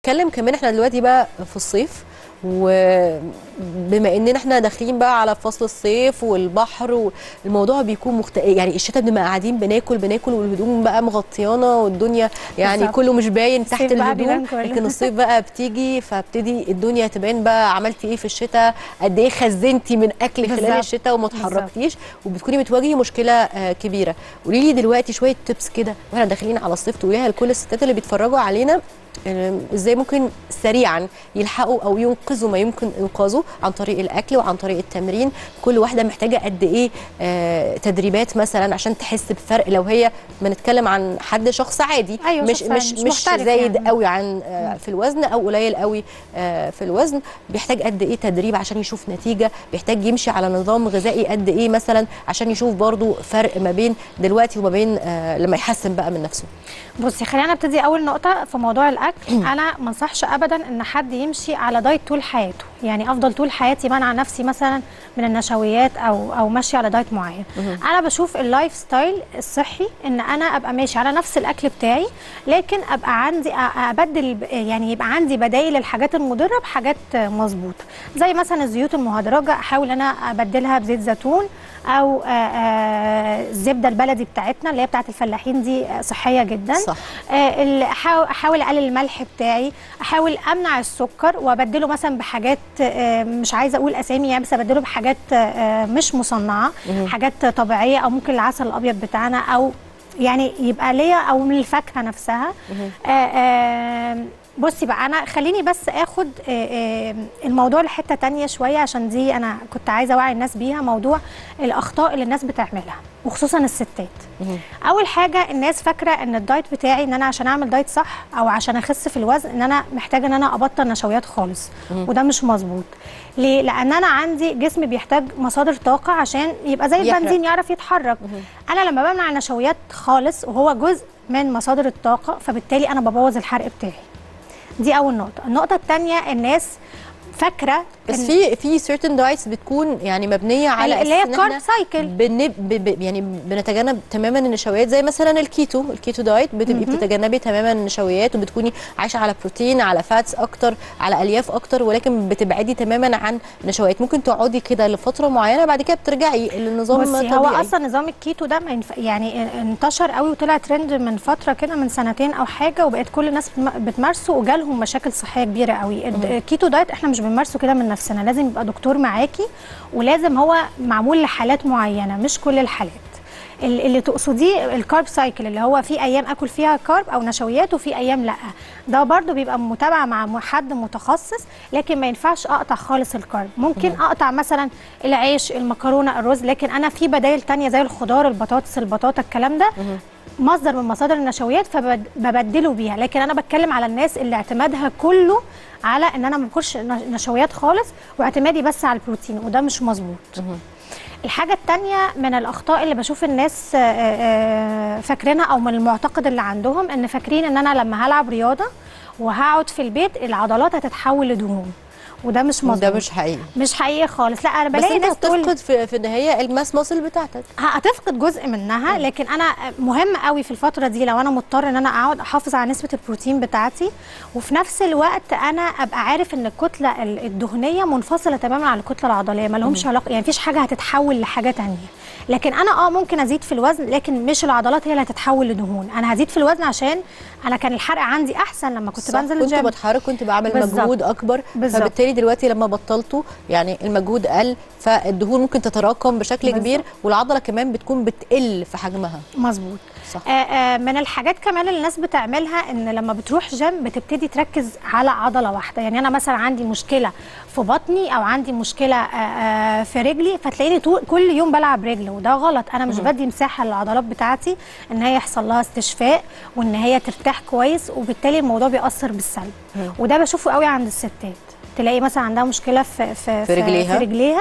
نتكلم كمان احنا دلوقتي بقى في الصيف وبما اننا احنا داخلين بقى على فصل الصيف والبحر والموضوع بيكون مخت... يعني الشتاء بنبقى قاعدين بناكل بناكل والهدوم بقى مغطيانا والدنيا يعني بالظبط. كله مش باين تحت الصيف بقى الهدوم بيبان كله. لكن الصيف بقى بتيجي فبتدي الدنيا تبان بقى عملتي ايه في الشتاء قد ايه خزنتي من اكل خلال بالظبط. الشتاء وما بالظبط. اتحركتيش وبتكوني بتواجهي مشكله آه، كبيره قولي لي دلوقتي شويه تيبس كده واحنا داخلين على الصيف تقوليها لكل الستات اللي بيتفرجوا علينا آه، ازاي ممكن سريعا يلحقوا او ينقذوا ما يمكن انقاذه عن طريق الاكل وعن طريق التمرين كل واحده محتاجه قد ايه آه، تدريبات مثلا عشان تحس بفرق لو هي بنتكلم عن حد شخص عادي أيوة، مش شخص مش مش مش محترف زايد يعني. قوي عن آه، في الوزن او قليل قوي آه، في الوزن بيحتاج قد ايه تدريب عشان يشوف نتيجه بيحتاج يمشي على نظام غذائي قد ايه مثلا عشان يشوف برضو فرق ما بين دلوقتي وما بين آه، لما يحسن بقى من نفسه بصي خلينا نبتدي اول نقطه في موضوع الاكل انا ما انصحش ابدا ان حد يمشي على دايت طول حياته يعني افضل طول حياتي منع نفسي مثلا من النشويات او او ماشيه على دايت معين انا بشوف اللايف ستايل الصحي ان انا ابقى ماشي على نفس الاكل بتاعي لكن ابقى عندي أ- ابدل ب- يعني يبقى عندي بدائل الحاجات المضره بحاجات مظبوطه زي مثلا الزيوت المهدرجه احاول انا ابدلها بزيت زيتون او آه، آه، الزبده البلدي بتاعتنا اللي هي بتاعت الفلاحين دي آه، صحيه جدا صح. آه، ال- أحاول- احاول اقلل الملح بتاعي احاول امنع السكر وابدله مثلا بحاجات آه، مش عايزه اقول اسامي يعني بس ابدله بحاجات آه، مش مصنعه حاجات طبيعيه او ممكن العسل الابيض بتاعنا او يعني يبقى ليا او من الفاكهه نفسها آه، آه، بصي بقى انا خليني بس اخد آه، آه، الموضوع لحته تانية شويه عشان دي انا كنت عايزه اوعي الناس بيها موضوع الاخطاء اللي الناس بتعملها وخصوصا الستات اول حاجه الناس فاكره ان الدايت بتاعي ان انا عشان اعمل دايت صح او عشان اخس في الوزن ان انا محتاجه ان انا ابطل نشويات خالص وده مش مظبوط ليه لان انا عندي جسمي بيحتاج مصادر طاقه عشان يبقى زي يحرق. البنزين يعرف يتحرك انا لما بمنع النشويات خالص وهو جزء من مصادر الطاقه فبالتالي انا ببوظ الحرق بتاعي دي اول نقطه النقطه الثانيه الناس فاكره بس إن- في في certain دايتس بتكون يعني مبنيه على اللي هي أساس إن إحنا carb cycle. بن ب ب يعني بنتجنب تماما النشويات زي مثلا الكيتو الكيتو دايت بتبقي بتتجنبي تماما النشويات وبتكوني عايشه على بروتين على فاتس اكتر على الياف اكتر ولكن بتبعدي تماما عن النشويات ممكن تقعدي كده لفتره معينه بعد كده بترجعي للنظام بصي الطبيعي هو اصلا نظام الكيتو ده ما ينف... يعني انتشر قوي وطلع ترند من فتره كده من سنتين او حاجه وبقت كل الناس بتم- بتمارسه وجالهم مشاكل صحيه كبيره قوي الد- الكيتو دايت احنا مش بنمارسه كده من نفسنا لازم يبقى دكتور معاكي ولازم هو معمول لحالات معينه مش كل الحالات ال- اللي تقصديه الكارب سايكل اللي هو في ايام اكل فيها كارب او نشويات وفي ايام لا ده برضو بيبقى متابعه مع م- حد متخصص لكن ما ينفعش اقطع خالص الكارب ممكن اقطع مثلا العيش المكرونه الرز لكن انا في بدائل تانية زي الخضار البطاطس البطاطا الكلام ده مصدر من مصادر النشويات فببدله بيها لكن انا بتكلم على الناس اللي اعتمادها كله على ان انا ما باكلش نش- نشويات خالص واعتمادي بس على البروتين وده مش مظبوط الحاجة التانية من الأخطاء اللي بشوف الناس آه، آه، فاكرينها أو من المعتقد اللي عندهم إن فاكرين إن أنا لما هلعب رياضة وهقعد في البيت العضلات هتتحول لدهون وده مش مظبوط ده مش حقيقي مش حقيقي خالص لا أنا بس بلاقي انت ناس تقول هتفقد في, في النهايه الماس ماسل بتاعتك هتفقد جزء منها لكن انا مهم قوي في الفتره دي لو انا مضطر ان انا اقعد احافظ على نسبه البروتين بتاعتي وفي نفس الوقت انا ابقى عارف ان الكتله ال- الدهنيه منفصله تماما عن الكتله العضليه ما لهمش علاقه يعني مفيش حاجه هتتحول لحاجه تانية لكن انا اه ممكن ازيد في الوزن لكن مش العضلات هي اللي هتتحول لدهون انا هزيد في الوزن عشان انا كان الحرق عندي احسن لما كنت صح، بنزل كنت الجيم بتحرك كنت بعمل بالظبط. مجهود اكبر بالظبط. فبالتالي دلوقتي لما بطلته يعني المجهود قل فالدهون ممكن تتراكم بشكل بالظبط. كبير والعضله كمان بتكون بتقل في حجمها مظبوط صح. آه آه من الحاجات كمان اللي الناس بتعملها ان لما بتروح جيم بتبتدي تركز على عضله واحده يعني انا مثلا عندي مشكله في بطني او عندي مشكله آه آه في رجلي فتلاقيني طول كل يوم بلعب رجل وده غلط انا مش بدي مساحه للعضلات بتاعتي ان هي يحصل لها استشفاء وان هي ترتاح كويس وبالتالي الموضوع بيأثر بالسلب وده بشوفه قوي عند الستات تلاقي مثلا عندها مشكله في في في رجليها. في رجليها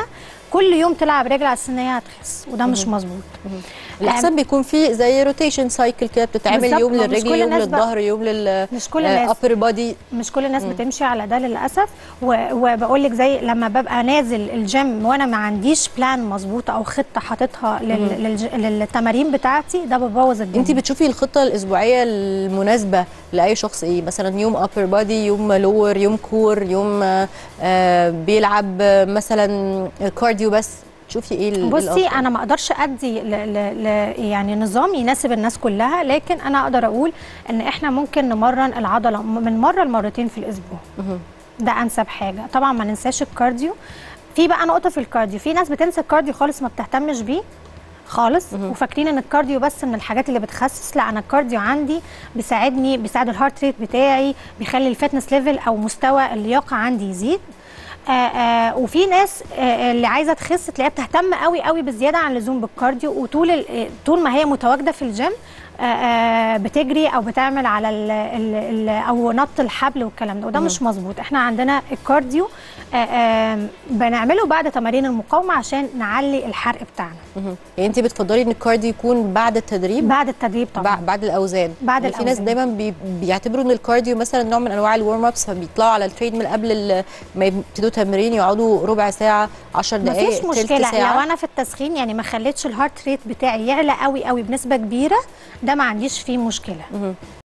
كل يوم تلعب رجل على اساس ان هي هتخس وده مش مظبوط الاحسن بيكون في زي روتيشن سايكل كده بتتعمل بالظبط، يوم ما مش للرجل كل يوم الناس بقى- للظهر يوم لل مش كل الناس. ابر بادي مش كل الناس بتمشي على ده للاسف و- وبقول لك زي لما ببقى نازل الجيم وانا ما عنديش بلان مظبوطه او خطه حاططها لل- للج- للتمارين بتاعتي ده ببوظ الدنيا انت بتشوفي الخطه الاسبوعيه المناسبه لاي شخص ايه مثلا يوم ابر بادي يوم لور يوم كور يوم آه، آه، بيلعب آه، مثلا كارديو بس تشوفي ايه ال- بصي الأفضل؟ انا ما اقدرش ادي ل ل ل يعني نظام يناسب الناس كلها لكن انا اقدر اقول ان احنا ممكن نمرن العضله م- من مره لمرتين في الاسبوع ده انسب حاجه طبعا ما ننساش الكارديو في بقى نقطه في الكارديو في ناس بتنسى الكارديو خالص ما بتهتمش بيه خالص وفاكرين ان الكارديو بس من الحاجات اللي بتخسس لا انا الكارديو عندي بيساعدني بيساعد الهارت ريت بتاعي بيخلي الفتنس ليفل او مستوى اللياقه عندي يزيد آه آه وفي ناس آه اللي عايزه تخس تلاقيها بتهتم قوي قوي بزياده عن اللزوم بالكارديو وطول ال- آه، طول ما هي متواجده في الجيم آه آه بتجري او بتعمل على ال ال ال او نط الحبل والكلام ده وده مش مظبوط احنا عندنا الكارديو آه آه بنعمله بعد تمارين المقاومه عشان نعلي الحرق بتاعنا مهم. يعني انت بتفضلي ان الكارديو يكون بعد التدريب بعد التدريب طبعا بع- بعد الاوزان بعد يعني في ناس الأوزان. دايما بي بيعتبروا ان الكارديو مثلا نوع من انواع الورم ابس فبيطلعوا على التريدميل قبل ال- ما يبتدوا تمرين يقعدوا ربع ساعه 10 دقائق مفيش تلت مشكله ساعه لو انا في التسخين يعني ما خليتش الهارت ريت بتاعي يعلى قوي قوي بنسبه كبيره ده ما عنديش فيه مشكله